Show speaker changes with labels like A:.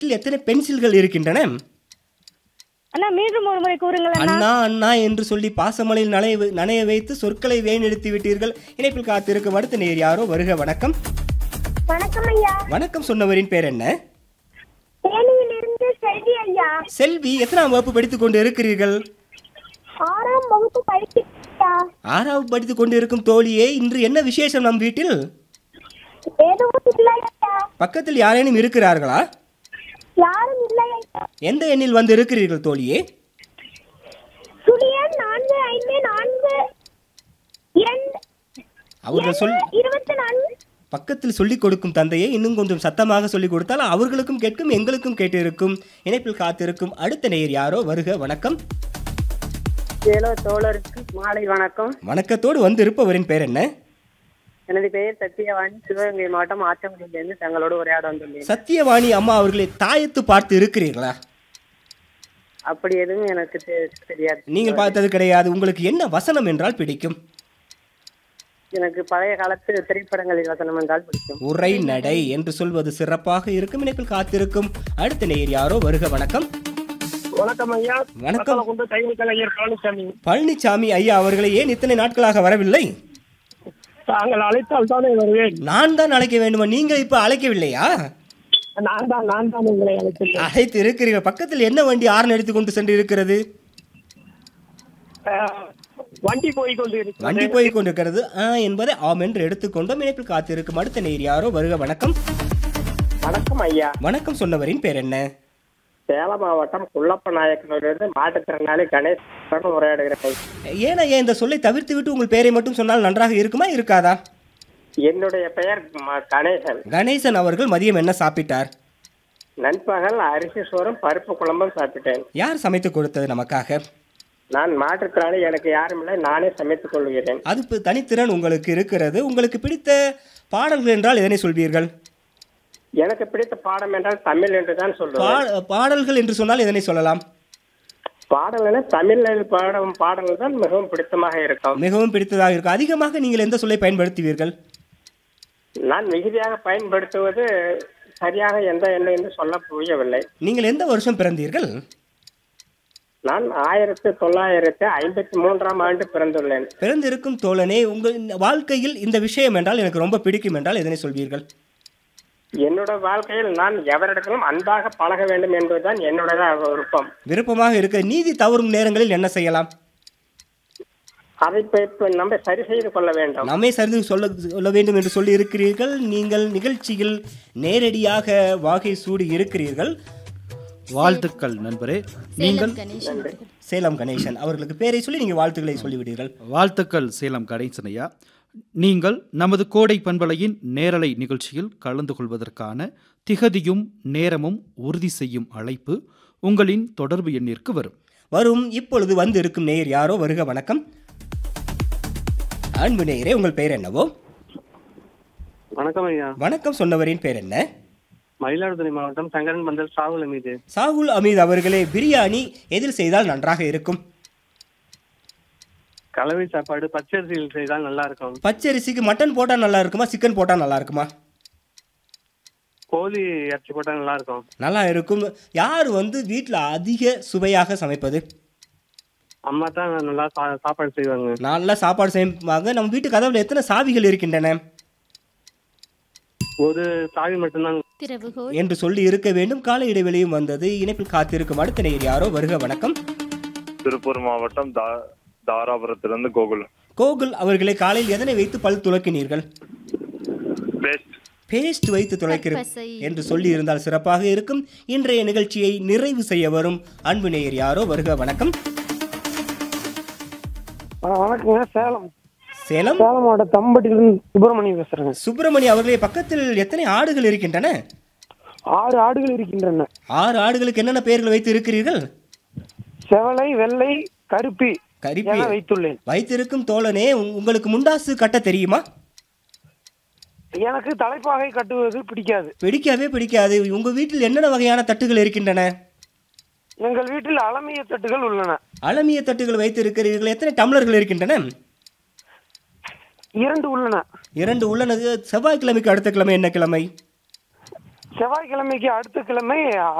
A: வீட்டில் எத்தனை பென்சில்கள் இருக்கின்றன
B: அண்ணா மீண்டும் ஒரு முறை கூறுங்கள் அண்ணா
A: அண்ணா அண்ணா என்று சொல்லி பாசமலையில் நனைய வை- நனைய வைத்து சொற்களை வேணெடுத்து விட்டீர்கள் இணைப்பில் காத்திருக்கும் அடுத்த நேர் யாரோ வருக வணக்கம்
B: வணக்கம் ஐயா
A: வணக்கம் சொன்னவரின் பேர் என்ன
B: தேனியிலிருந்து செல்வி ஐயா
A: செல்வி எத்தனாம் வகுப்பு படித்துக் கொண்டு இருக்கிறீர்கள்
B: ஆறாம் வகுப்பு படிக்கிறா
A: ஆறாவது படித்துக் கொண்டு இருக்கும் தோழியே இன்று என்ன விசேஷம் நம் வீட்டில்
B: எதுவும் இல்லை ஐயா
A: பக்கத்தில் யாரேனும் இருக்கிறார்களா
B: யாரும் இல்லை ஐயா
A: எந்த எண்ணில் வந்து இருக்கிறீர்கள் தோழியே
B: சுழியன் நான்கு ஐந்து நான்கு இரண்டு
A: அவர்கள் சொல்
B: இருபத்தி நான்கு
A: பக்கத்தில் சொல்லிக் கொடுக்கும் தந்தையை இன்னும் கொஞ்சம் சத்தமாக சொல்லிக் கொடுத்தால் அவர்களுக்கும் கேட்கும் எங்களுக்கும் கேட்டிருக்கும் இணைப்பில் காத்திருக்கும் அடுத்த நேயர் யாரோ வருக வணக்கம்
C: ஏலோ தோழருக்கு மாலை வணக்கம்
A: வணக்கத்தோடு வந்து இருப்பவரின் பேர் என்ன
C: எனது பெயர் சத்யவாணி சிவகங்கை மாவட்டம் ஆச்சங்குடியிலிருந்து தங்களோடு உரையாட வந்துள்ளேன்
A: சத்தியவாணி அம்மா அவர்களை தாயத்து பார்த்து இருக்கிறீர்களா
C: அப்படி எதுவும் எனக்கு தெ- தெரியாது
A: நீங்கள் பார்த்தது கிடையாது உங்களுக்கு என்ன வசனம் என்றால் பிடிக்கும்
C: எனக்கு பழைய காலத்து திரைப்படங்களில் வசனம் என்றால் பிடிக்கும்
A: உரை நடை என்று சொல்வது சிறப்பாக இருக்கும் இணைப்பில் காத்திருக்கும் அடுத்த நேயர் யாரோ வருக வணக்கம்
D: வணக்கம் ஐயா
A: வணக்கம்
D: கொண்டு தையல் கலைஞர் பழனிசாமி
A: பழனிசாமி ஐயா அவர்களை ஏன் இத்தனை நாட்களாக வரவில்லை
D: தாங்கள் அழைத்தால் தானே வருவேன்
A: நான் தான் அழைக்க வேண்டுமா நீங்கள் இப்ப அழைக்கவில்லையா
D: நான் தான் நான் தான் உங்களை அழைத்துள்ளேன்
A: அழைத்து இருக்கிறீர்கள் பக்கத்தில் என்ன வண்டி ஆரன் எடுத்து கொண்டு சென்று இருக்கிறது
D: அஹ், வண்டி போய் கொண்டு இருக்கிறது
A: வண்டி போய் கொண்டிருக்கிறது ஆ என்பதை ஆம் என்று எடுத்துக்கொண்டோம் இணைப்பில் காத்திருக்கும் அடுத்த நேர் யாரோ வருக வணக்கம்
C: வணக்கம் ஐயா
A: வணக்கம் சொன்னவரின் பேர் என்ன
C: சேலம் மாவட்டம் குள்ளப்ப நாயக்கனூரிலிருந்து மாற்றுத்திறனாளி கணேசன் உரையாடுகிறேன்
A: ஏன் ஐயா இந்த சொல்லை தவிர்த்து விட்டு உங்கள் பெயரை மட்டும் சொன்னால் நன்றாக இருக்குமா இருக்காதா
C: என்னுடைய பெயர் ம- கணேசன்
A: கணேசன் அவர்கள் மதியம் என்ன சாப்பிட்டார்
C: நண்பகல் அரிசி சோறும் பருப்பு குழம்பும் சாப்பிட்டேன்
A: யார் சமைத்து கொடுத்தது நமக்காக
C: நான் மாற்றுத்திறனாளி எனக்கு யாரும் இல்லை நானே சமைத்துக் கொள்கிறேன்
A: அது பு- தனித்திறன் உங்களுக்கு இருக்கிறது உங்களுக்கு பிடித்த பாடல்கள் என்றால் எதனை சொல்வீர்கள்
C: எனக்கு பிடித்த பாடம் என்றால் தமிழ் என்று தான் சொல்லுவேன்
A: பா- பாடல்கள் என்று சொன்னால் எதனை சொல்லலாம்
C: பாடல்கள் தமிழில் பாடும் பாடல்கள் தான் மிகவும் பிடித்தமாக இருக்கும்
A: மிகவும் பிடித்ததாக இருக்கும் அதிகமாக நீங்கள் எந்த சொல்லை பயன்படுத்துவீர்கள்
C: நான் மிகுதியாக பயன்படுத்துவது சரியாக எந்த எண்ணம் என்று சொல்ல புரியவில்லை
A: நீங்கள் எந்த வருஷம் பிறந்தீர்கள்
C: நான் ஆயிரத்தி தொள்ளாயிரத்தி ஐம்பத்தி மூன்றாம் ஆண்டு பிறந்துள்ளேன்
A: பிறந்திருக்கும் தோழனே உங்கள் இந்த வாழ்க்கையில் இந்த விஷயம் என்றால் எனக்கு ரொம்ப பிடிக்கும் என்றால் எதனை சொல்வீர்கள்
C: என்னோட வாழ்க்கையில் நான் எவரிடத்திலும் அன்பாக பழக வேண்டும் என்பதுதான் என்னோட விருப்பம்
A: விருப்பமாக இருக்க நீதி தவறும் நேரங்களில் என்ன செய்யலாம்
C: அதை இப்ப- இப்ப நம்ம சரி செய்து கொள்ள வேண்டும்
A: நம்மை சரிந்து சொல்ல சொல்ல வேண்டும் என்று சொல்லி இருக்கிறீர்கள் நீங்கள் நிகழ்ச்சியில் நேரடியாக வாகை சூடி இருக்கிறீர்கள்
E: வாழ்த்துக்கள் நண்பரே நீங்கள்
A: சேலம் கணேசன் அவர்களுக்கு பேரை சொல்லி நீங்கள் வாழ்த்துக்களை சொல்லிவிடுங்கள்
E: வாழ்த்துக்கள் சேலம் கணேசனையா நீங்கள் நமது கோடை பண்பலையின் நேரலை நிகழ்ச்சியில் கலந்து கொள்வதற்கான திகதியும் நேரமும் உறுதி செய்யும் அழைப்பு உங்களின் தொடர்பு எண்ணிற்கு வரும்
A: வரும் இப்பொழுது வந்து இருக்கும் நேயர் யாரோ வருக வணக்கம் அன்பு நேயரே உங்கள் பெயர் என்னவோ
D: வணக்கம் ஐயா
A: வணக்கம் சொன்னவரின் பேர் என்ன
D: மயிலாடுதுறை மாவட்டம் சங்கரன் பந்தல் சாகுல மீது
A: சாகுல் அமீத் அவர்களே பிரியாணி எதில் செய்தால் நன்றாக இருக்கும்
D: கலவை சாப்பாடு பச்சரிசியில் செய்தால் நல்லா இருக்கும்
A: பச்சரிசிக்கு மட்டன் போட்டால் நல்லா இருக்குமா சிக்கன் போட்டால் நல்லா இருக்குமா
D: கோழி இறைச்சி போட்டா நல்லா இருக்கும்
A: நல்லா இருக்கும் யார் வந்து வீட்டில் அதிக சுவையாக சமைப்பது
D: அம்மா தான் நல்லா சா- சாப்பாடு செய்வாங்க
A: நல்லா சாப்பாடு செய்வாங்க நம்ம வீட்டு கதவுல எத்தனை சாவிகள் இருக்கின்றன
D: ஒரு சாவி மட்டும்தான்
F: திறவுகோல்
A: என்று சொல்லி இருக்க வேண்டும் கால இடைவெளியும் வந்தது இணைப்பில் காத்திருக்கும் அடுத்த நேயர் யாரோ வருக வணக்கம்
G: திருப்பூர் மாவட்டம் தா தாராபுரத்திலிருந்து கோகுல்
A: கோகுல் அவர்களை காலையில் எதனை வைத்து பல் துலக்கினீர்கள்
G: பேஸ்ட்
A: பேஸ்ட் வைத்து துளைக்கிற
F: பற்பசை.
A: என்று சொல்லி இருந்தால் சிறப்பாக இருக்கும் இன்றைய நிகழ்ச்சியை நிறைவு செய்ய வரும் அன்பு நேயர் யாரோ வருக வணக்கம்
D: வணக்கங்க சேலம்
A: சேலம்
D: சேலம் மாவட்டம் தம்பட்டிலிருந்து சுப்பிரமணியம் பேசுறேங்க
A: சுப்பிரமணி அவர்களே பக்கத்தில் எத்தனை ஆடுகள் இருக்கின்றன
D: ஆறு ஆடுகள் இருக்கின்றன
A: ஆறு ஆடுகளுக்கு என்னென்ன பெயர்கள் வைத்து இருக்கிறீர்கள்
D: செவலை வெள்ளை கருப்பி
A: கரிப்பி
D: என வைத்துள்ளேன்
A: வைத்திருக்கும் தோழனே உங்- உங்களுக்கு முண்டாசு கட்ட தெரியுமா
D: எனக்கு தலைப்பாகை கட்டுவது பிடிக்காது
A: பிடிக்கவே பிடிக்காது உங்க வீட்டில் என்னென்ன வகையான தட்டுகள் இருக்கின்றன
D: எங்கள் வீட்டில் அலமிய தட்டுகள் உள்ளன
A: அலமிய தட்டுகள் வைத்து இருக்கிறீர்கள் எத்தனை டம்ளர்கள் இருக்கின்றன
D: இரண்டு உள்ளன
A: இரண்டு உள்ளனது செவ்வாய்க்கிழமைக்கு அடுத்த கிழமை என்ன கிழமை
F: செவ்வாய்க்கிழமைக்கு அடுத்த கிழமை